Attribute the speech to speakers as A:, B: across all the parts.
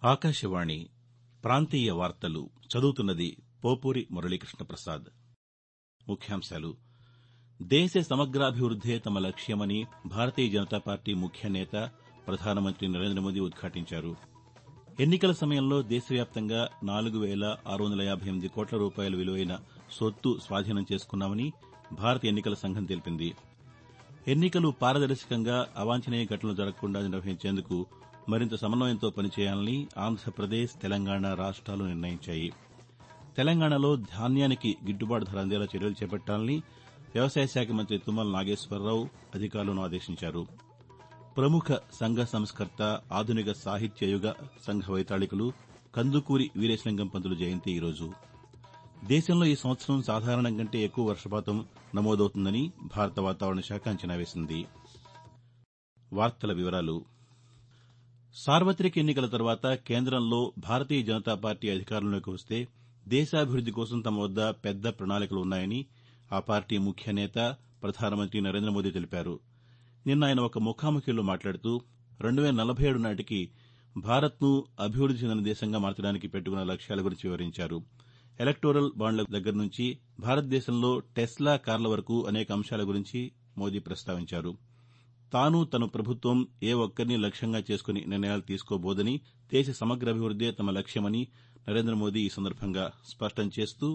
A: ఆకాశవాణి ప్రాంతీయ వార్తలు చదువుతున్నది పోపూరి మురళీకృష్ణ ప్రసాద్ ముఖ్యాంశాలు దేశ సమగ్రాభివృద్దే తమ లక్ష్యమని భారతీయ జనతా పార్టీ ముఖ్య నేత ప్రధానమంత్రి నరేంద్ర మోదీ ఉద్ఘాటించారు ఎన్నికల సమయంలో దేశవ్యాప్తంగా నాలుగు వేల ఆరు వందల యాబై ఎనిమిది కోట్ల రూపాయల విలువైన సొత్తు స్వాధీనం చేసుకున్నామని భారత ఎన్నికల సంఘం తెలిపింది ఎన్నికలు పారదర్శకంగా అవాంఛనీయ ఘటనలు జరగకుండా నిర్వహించేందుకు మరింత సమన్వయంతో పనిచేయాలని ఆంధ్రప్రదేశ్ తెలంగాణ రాష్ట్రాలు నిర్ణయించాయి తెలంగాణలో ధాన్యానికి గిట్టుబాటు ధర అందేలా చర్యలు చేపట్టాలని వ్యవసాయ శాఖ మంత్రి తుమ్మల నాగేశ్వరరావు అధికారులను ఆదేశించారు ప్రముఖ సంఘ సంస్కర్త ఆధునిక సాహిత్య యుగ సంఘ వైతాళికులు కందుకూరి వీరేశలింగం పంతులు జయంతి ఈరోజు దేశంలో ఈ సంవత్సరం సాధారణం కంటే ఎక్కువ వర్షపాతం నమోదవుతుందని భారత వాతావరణ శాఖ అంచనా వేసింది వార్తల వివరాలు సార్వతిక ఎన్నికల తర్వాత కేంద్రంలో భారతీయ జనతా పార్టీ అధికారంలోకి వస్తే దేశాభివృద్ది కోసం తమ వద్ద పెద్ద ప్రణాళికలు ఉన్నాయని ఆ పార్టీ ముఖ్య నేత ప్రధానమంత్రి నరేంద్ర మోదీ తెలిపారు నిన్న ఆయన ఒక ముఖాముఖిలో మాట్లాడుతూ రెండు వేల నలభై ఏడు నాటికి భారత్ను అభివృద్ది చెందిన దేశంగా మార్చడానికి పెట్టుకున్న లక్ష్యాల గురించి వివరించారు ఎలక్టోరల్ బాండ్ల దగ్గర నుంచి భారతదేశంలో టెస్లా కార్ల వరకు అనేక అంశాల గురించి మోదీ ప్రస్తావించారు తాను తన ప్రభుత్వం ఏ ఒక్కరిని లక్ష్యంగా చేసుకుని నిర్ణయాలు తీసుకోబోదని దేశ సమగ్రాభివృద్దే తమ లక్ష్యమని నరేంద్ర మోదీ ఈ సందర్భంగా స్పష్టం చేస్తూ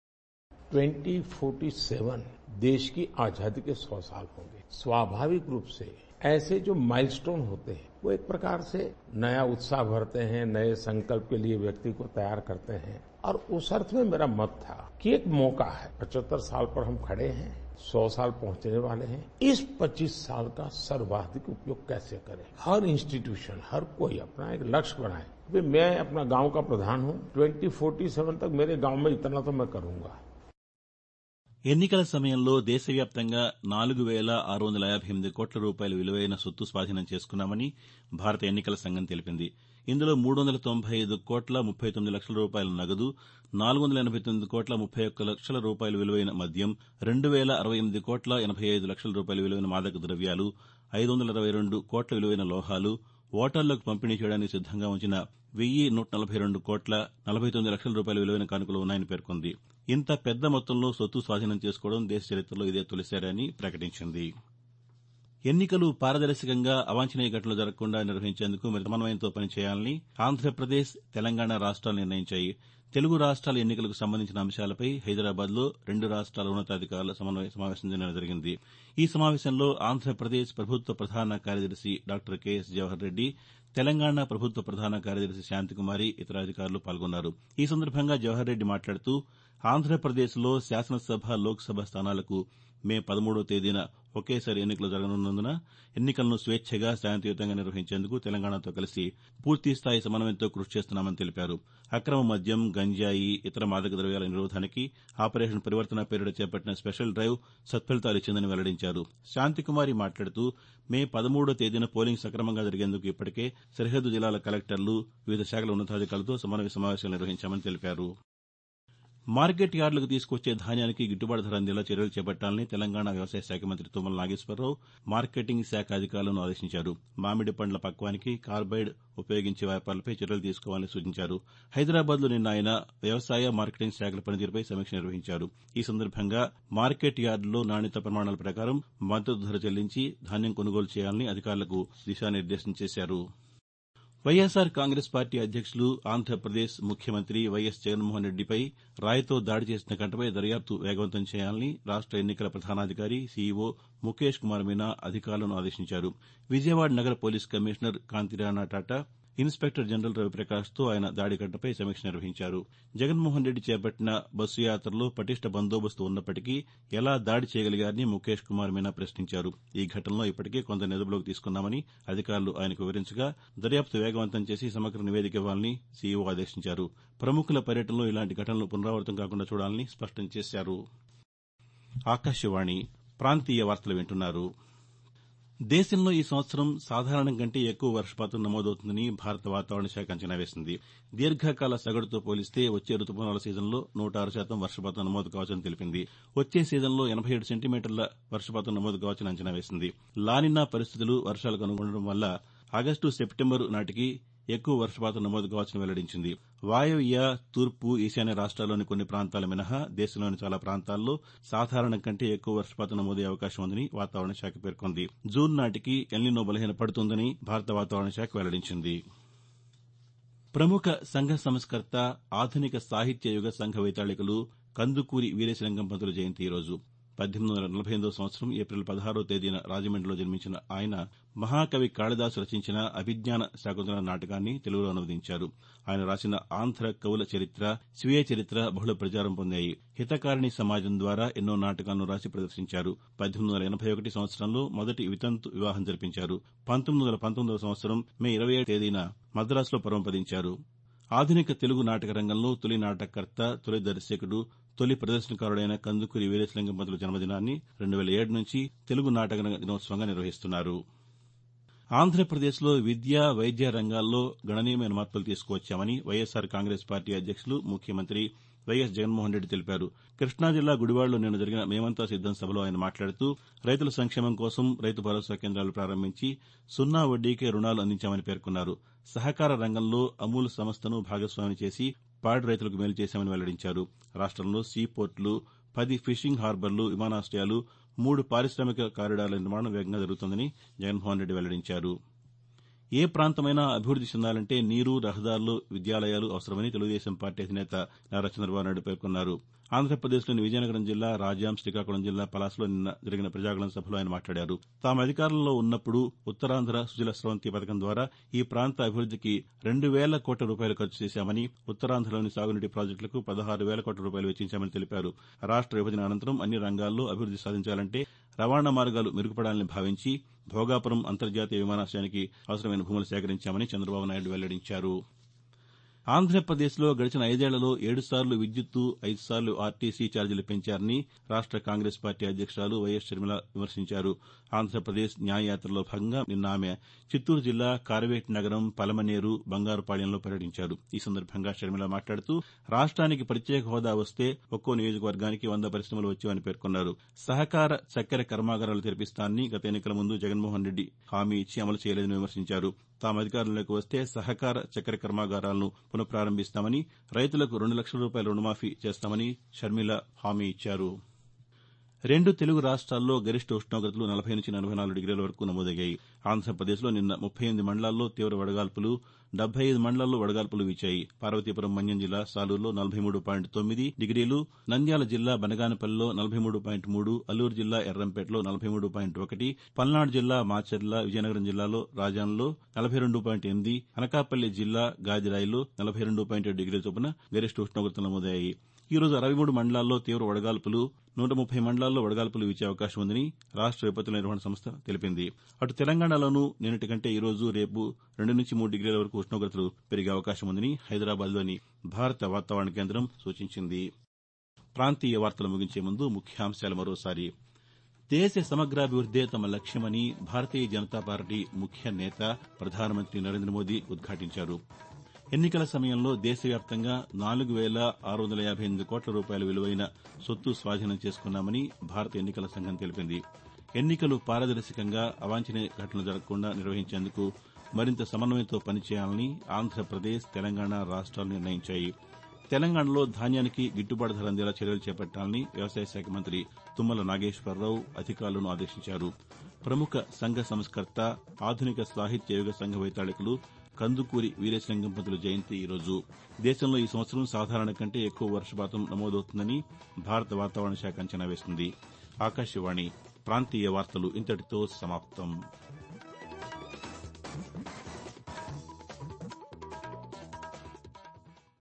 B: 2047 देश की आजादी के सौ साल होंगे स्वाभाविक रूप से ऐसे जो माइलस्टोन होते हैं वो एक प्रकार से नया उत्साह भरते हैं नए संकल्प के लिए व्यक्ति को तैयार करते हैं और उस अर्थ में मेरा मत था कि एक मौका है पचहत्तर साल पर हम खड़े हैं सौ साल पहुंचने वाले हैं इस 25 साल का सर्वाधिक उपयोग कैसे करें हर इंस्टीट्यूशन हर कोई अपना एक लक्ष्य बनाए अभी मैं अपना गांव का प्रधान हूं 2047 तक मेरे गांव में इतना तो मैं करूंगा
A: ఎన్నికల సమయంలో దేశవ్యాప్తంగా నాలుగు వేల ఆరు వందల యాబై ఎనిమిది కోట్ల రూపాయల విలువైన సొత్తు స్వాధీనం చేసుకున్నామని భారత ఎన్నికల సంఘం తెలిపింది ఇందులో మూడు వందల తొంభై ఐదు కోట్ల ముప్పై తొమ్మిది లక్షల రూపాయల నగదు నాలుగు వందల ఎనబై తొమ్మిది కోట్ల ముప్పై ఒక్క లక్షల రూపాయల విలువైన మద్యం రెండు వేల అరవై ఎనిమిది కోట్ల ఎనబై ఐదు లక్షల రూపాయల విలువైన మాదక ద్రవ్యాలు ఐదు వందల అరవై రెండు కోట్ల విలువైన లోహాలు ఓటర్లకు పంపిణీ చేయడానికి సిద్దంగా ఉంచిన వెయ్యి నూట నలభై రెండు కోట్ల నలభై తొమ్మిది లక్షల రూపాయల విలువైన కానుకలు ఉన్నాయని పేర్కొంది ఇంత పెద్ద మొత్తంలో సొత్తు స్వాధీనం చేసుకోవడం దేశ చరిత్రలో ఇదే తొలిసారని ప్రకటించింది ఎన్నికలు పారదర్శకంగా అవాంఛనీయ ఘటనలు జరగకుండా నిర్వహించేందుకు మరి సమన్వయంతో పనిచేయాలని ఆంధ్రప్రదేశ్ తెలంగాణ రాష్ట్రాలు నిర్ణయించాయి తెలుగు రాష్ట్రాల ఎన్నికలకు సంబంధించిన అంశాలపై హైదరాబాద్లో రెండు రాష్ట్రాల ఉన్నతాధికారుల సమన్వయ సమావేశం నిన్న జరిగింది ఈ సమావేశంలో ఆంధ్రప్రదేశ్ ప్రభుత్వ ప్రధాన కార్యదర్శి డాక్టర్ కెఎస్ జవహర్ రెడ్డి తెలంగాణ ప్రభుత్వ ప్రధాన కార్యదర్శి శాంతికుమారి ఇతర అధికారులు పాల్గొన్నారు ఈ సందర్భంగా జవహర్ రెడ్డి మాట్లాడుతూ ఆంధ్రప్రదేశ్లో శాసనసభ లోక్సభ స్థానాలకు మే పదమూడవ తేదీన ఒకేసారి ఎన్నికలు జరగనున్నందున ఎన్నికలను స్వేచ్చగా శాంతియుతంగా నిర్వహించేందుకు తెలంగాణతో కలిసి పూర్తిస్థాయి సమన్వయంతో కృషి చేస్తున్నామని తెలిపారు అక్రమ మద్యం గంజాయి ఇతర మాదక ద్రవ్యాల నిరోధానికి ఆపరేషన్ పరివర్తన పేరిట చేపట్టిన స్పెషల్ డ్రైవ్ సత్ఫలితాలు ఇచ్చిందని వెల్లడించారు శాంతికుమారి మాట్లాడుతూ మే పదమూడో తేదీన పోలింగ్ సక్రమంగా జరిగేందుకు ఇప్పటికే సరిహద్దు జిల్లాల కలెక్టర్లు వివిధ శాఖల ఉన్నతాధికారులతో సమన్వయ సమావేశాలు నిర్వహించామని తెలిపారు మార్కెట్ యార్డులకు తీసుకొచ్చే ధాన్యానికి గిట్టుబాటు ధర అందేలా చర్యలు చేపట్టాలని తెలంగాణ వ్యవసాయ శాఖ మంత్రి తుమ్మల నాగేశ్వరరావు మార్కెటింగ్ శాఖ అధికారులను ఆదేశించారు మామిడి పండ్ల పక్వానికి కార్బైడ్ ఉపయోగించే వ్యాపారులపై చర్యలు తీసుకోవాలని సూచించారు హైదరాబాద్లో నిన్న ఆయన వ్యవసాయ మార్కెటింగ్ శాఖల పనితీరుపై సమీక్ష నిర్వహించారు ఈ సందర్భంగా మార్కెట్ యార్డుల్లో నాణ్యత ప్రమాణాల ప్రకారం మద్దతు ధర చెల్లించి ధాన్యం కొనుగోలు చేయాలని అధికారులకు దిశానిర్దేశం చేశారు వైఎస్సార్ కాంగ్రెస్ పార్టీ అధ్యక్షులు ఆంధ్రప్రదేశ్ ముఖ్యమంత్రి వైఎస్ జగన్మోహన్ రెడ్డిపై రాయితో దాడి చేసిన ఘటనపై దర్యాప్తు వేగవంతం చేయాలని రాష్ట ఎన్నికల ప్రధానాధికారి సీఈఓ ముఖేష్ కుమార్ మీనా అధికారులను ఆదేశించారు విజయవాడ నగర police commissioner Kanthi Rana Tata inspector general రవిప్రకాష్తో ఆయన దాడి ఘటనపై సమీక్ష నిర్వహించారు జగన్మోహన్ రెడ్డి చేపట్టిన బస్సు యాత్రలో పటిష్ట బందోబస్తు ఉన్నప్పటికీ ఎలా దాడి చేయగలిగారని ముఖేష్ కుమార్ మీనా ప్రశ్నించారు ఈ ఘటనలో ఇప్పటికే కొంత అదుపులోకి తీసుకున్నామని అధికారులు ఆయనకు వివరించగా దర్యాప్తు వేగవంతం చేసి సమగ్ర నివేదిక ఇవ్వాలని సీఈఓ ఆదేశించారు ప్రముఖుల పర్యటనలో ఇలాంటి ఘటనలు పునరావృతం కాకుండా చూడాలని స్పష్టం చేశారు ఆకాశవాణి ప్రాంతీయ వార్తలు వింటున్నారు దేశంలో ఈ సంవత్సరం సాధారణం కంటే ఎక్కువ వర్షపాతం నమోదవుతుందని భారత వాతావరణ శాఖ అంచనా వేసింది దీర్ఘకాల సగటుతో పోలిస్తే వచ్చే రుతుపవనాల సీజన్లో నూట ఆరు శాతం వర్షపాతం నమోదు కావచ్చని తెలిపింది వచ్చే సీజన్లో ఎనబై ఏడు సెంటీమీటర్ల వర్షపాతం నమోదు కావచ్చని అంచనా వేసింది లానినా పరిస్థితులు వర్షాలకు అనుగుండడం వల్ల ఆగస్టు సెప్టెంబరు నాటికి ఎక్కువ వర్షపాతం నమోదు కావచ్చని వెల్లడించింది వాయవ్య తూర్పు ఈశాన్య రాష్ట్రాల్లోని కొన్ని ప్రాంతాల మినహా దేశంలోని చాలా ప్రాంతాల్లో సాధారణం కంటే ఎక్కువ వర్షపాతం నమోదయ్యే అవకాశం ఉందని వాతావరణ శాఖ పేర్కొంది జూన్ నాటికి ఎల్నినో బలహీనపడుతుందని భారత వాతావరణ శాఖ వెల్లడించింది ప్రముఖ సంఘ సంస్కర్త ఆధునిక సాహిత్య యుగ సంఘ వైతాళికులు కందుకూరి వీరేశలింగం పంతులు జయంతి ఈరోజు పద్దెనిమిది వందల నలభై ఎనిమిదో సంవత్సరం ఏప్రిల్ పదహారో తేదీన రాజమండ్రిలో జన్మించిన ఆయన మహాకవి కాళిదాసు రచించిన అభిజ్ఞాన శాకుంతల నాటకాన్ని తెలుగులో అనువదించారు ఆయన రాసిన ఆంధ్ర కవుల చరిత్ర స్వీయ చరిత్ర బహుళ ప్రచారం పొందాయి హితకారిణి సమాజం ద్వారా ఎన్నో నాటకాలను రాసి ప్రదర్శించారు పద్దెనిమిది వందల ఎనభై ఒకటి సంవత్సరంలో మొదటి వితంతు వివాహం జరిపించారు పంతొమ్మిది వందల పంతొమ్మిదవ సంవత్సరం మే ఇరవై తేదీన మద్రాసులో పరమపదించారు ఆధునిక తెలుగు నాటక రంగంలో తొలి నాటకకర్త తొలి దర్శకుడు తొలి ప్రదర్శనకారుడైన కందుకూరి వీరేశలింగం పంతుల జన్మదినాన్ని రెండు వేల ఏడు నుంచి తెలుగు నాటక దినోత్సవంగా నిర్వహిస్తున్నారు ఆంధ్రప్రదేశ్లో విద్య వైద్య రంగాల్లో గణనీయమైన మార్పులు తీసుకువచ్చామని వైఎస్సార్ కాంగ్రెస్ పార్టీ అధ్యక్షులు ముఖ్యమంత్రి వైఎస్ జగన్మోహన్ రెడ్డి తెలిపారు కృష్ణా జిల్లా గుడివాడలో నిన్న జరిగిన మేమంతా సిద్దం సభలో ఆయన మాట్లాడుతూ రైతుల సంక్షేమం కోసం రైతు భరోసా కేంద్రాలు ప్రారంభించి సున్నా వడ్డీకే రుణాలు అందించామని పేర్కొన్నారు సహకార రంగంలో అమూల్ సంస్థను భాగస్వామి చేసి పాడి రైతులకు మేలు చేశామని వెల్లడించారు రాష్టంలో సీ పోర్టులు పది ఫిషింగ్ హార్బర్లు విమానాశయాలు మూడు పారిశామిక కారిడార్ల నిర్మాణం వేగంగా జరుగుతోందని జగన్మోహన్ రెడ్డి వెల్లడించారు ఏ ప్రాంతమైనా అభివృద్ది చెందాలంటే నీరు రహదారులు విద్యాలయాలు అవసరమని తెలుగుదేశం పార్టీ అధినేత నారా చంద్రబాబు నాయుడు పేర్కొన్నారు ఆంధ్రప్రదేశ్లోని విజయనగరం జిల్లా రాజాం శ్రీకాకుళం జిల్లా పలాసలో నిన్న జరిగిన ప్రజాగళం సభలో ఆయన మాట్లాడారు తాము అధికారంలో ఉన్నప్పుడు ఉత్తరాంధ్ర సుజల స్రవంతి పథకం ద్వారా ఈ ప్రాంత అభివృద్దికి రెండు వేల కోట్ల రూపాయలు ఖర్చు చేశామని ఉత్తరాంధ్రలోని సాగునీటి ప్రాజెక్టులకు పదహారు వేల కోట్ల రూపాయలు వెచ్చించామని తెలిపారు రాష్ట విభజన అనంతరం అన్ని రంగాల్లో అభివృద్ది సాధించాలంటే రవాణా మార్గాలు మెరుగుపడాలని భావించి భోగాపురం అంతర్జాతీయ విమానాశయానికి అవసరమైన భూములు సేకరించామని చంద్రబాబు నాయుడు వెల్లడించారు ఆంధ్రప్రదేశ్లో గడిచిన ఐదేళ్లలో ఏడుసార్లు విద్యుత్తు ఐదు సార్లు ఆర్టీసీ ఛార్జీలు పెంచారని రాష్ట కాంగ్రెస్ పార్టీ అధ్యక్షురాలు వైఎస్ షర్మిల విమర్శించారు ఆంధ్రప్రదేశ్ న్యాయయాత్రలో భాగంగా నిన్న ఆమె చిత్తూరు జిల్లా కార్వేట్ నగరం పలమనేరు బంగారుపాళ్యంలో పర్యటించారు ఈ సందర్భంగా షర్మిల మాట్లాడుతూ రాష్ట్రానికి ప్రత్యేక హోదా వస్తే ఒక్కో నియోజకవర్గానికి వంద పరిశ్రమలు వచ్చేవని పేర్కొన్నారు సహకార చక్కెర కర్మాగారాలు తెరిపిస్తానని గత ఎన్నికల ముందు జగన్మోహన్ రెడ్డి హామీ ఇచ్చి అమలు చేయలేదని విమర్శించారు తాము అధికారంలోకి వస్తే సహకార చక్కెర కర్మాగారాలను పునఃపారంభిస్తామని రైతులకు రెండు లక్షల రూపాయల రుణమాఫీ చేస్తామని షర్మిల హామీ ఇచ్చారు రెండు తెలుగు రాష్ట్రాల్లో గరిష్ట ఉష్ణోగ్రతలు నలభై నుంచి నలభై నాలుగు డిగ్రీల వరకు నమోదయ్యాయి ఆంధ్రప్రదేశ్లో నిన్న ముప్పై ఎనిమిది మండలాల్లో తీవ్ర వడగాల్పులు డెబ్బై ఐదు మండలాల్లో వడగాల్పులు వీచాయి పార్వతీపురం మన్యం జిల్లా సాలూరులో నలభై మూడు పాయింట్ తొమ్మిది డిగ్రీలు నంద్యాల జిల్లా బనగానపల్లిలో నలభై మూడు పాయింట్ మూడు అల్లూరు జిల్లా ఎర్రంపేటలో నలభై మూడు పాయింట్ ఒకటి పల్నాడు జిల్లా మాచర్ల విజయనగరం జిల్లాలో రాజాంలో నలభై రెండు పాయింట్ ఎనిమిది అనకాపల్లి జిల్లా గాదిరాయిలో నలభై రెండు పాయింట్ ఏడు డిగ్రీల చొప్పున గరిష్ట ఉష్ణోగ్రతలు నమోదయ్యాయి ఈ రోజు అరవై మూడు మండలాల్లో తీవ్ర వడగాల్పులు నూట ముప్పై మండలాల్లో వడగాల్పులు వీచే అవకాశం ఉందని రాష్ట విపత్తుల నిర్వహణ సంస్థ తెలిపింది అటు తెలంగాణలోనూ నిన్నటి కంటే ఈ రోజు రేపు రెండు నుంచి మూడు డిగ్రీల వరకు ఉష్ణోగ్రతలు పెరిగే అవకాశం ఉందని హైదరాబాద్లోని భారత వాతావరణ కేంద్రం సూచించింది ప్రాంతీయ వార్తలు ముగించే ముందు ముఖ్యాంశాలు మరోసారి దేశ సమగ్రాభివృద్దే తమ లక్ష్యమని భారతీయ జనతా పార్టీ ముఖ్య నేత ప్రధానమంత్రి నరేంద్ర మోదీ ఉద్ఘాటించారు ఎన్నికల సమయంలో దేశవ్యాప్తంగా నాలుగు వేల ఆరు వందల యాభై ఎనిమిది కోట్ల రూపాయల విలువైన సొత్తు స్వాధీనం చేసుకున్నామని భారత ఎన్నికల సంఘం తెలిపింది ఎన్నికలు పారదర్శకంగా అవాంఛనీయ ఘటనలు జరగకుండా నిర్వహించేందుకు మరింత సమన్వయంతో పనిచేయాలని ఆంధ్రప్రదేశ్ తెలంగాణ రాష్ట్రాలు నిర్ణయించాయి తెలంగాణలో ధాన్యానికి గిట్టుబాటు ధర అందేలా చర్యలు చేపట్టాలని వ్యవసాయ శాఖ మంత్రి తుమ్మల నాగేశ్వరరావు అధికారులను ఆదేశించారు ప్రముఖ సంఘ సంస్కర్త ఆధునిక సాహిత్య యుగ సంఘ వైతాళికులు కందుకూరి వీరేశలింగం పంతుల జయంతి ఈరోజు దేశంలో ఈ సంవత్సరం సాధారణ కంటే ఎక్కువ వర్షపాతం నమోదవుతుందని భారత వాతావరణ శాఖ అంచనా వేసింది ఆకాశవాణి ప్రాంతీయ వార్తలు ఇంతటితో సమాప్తం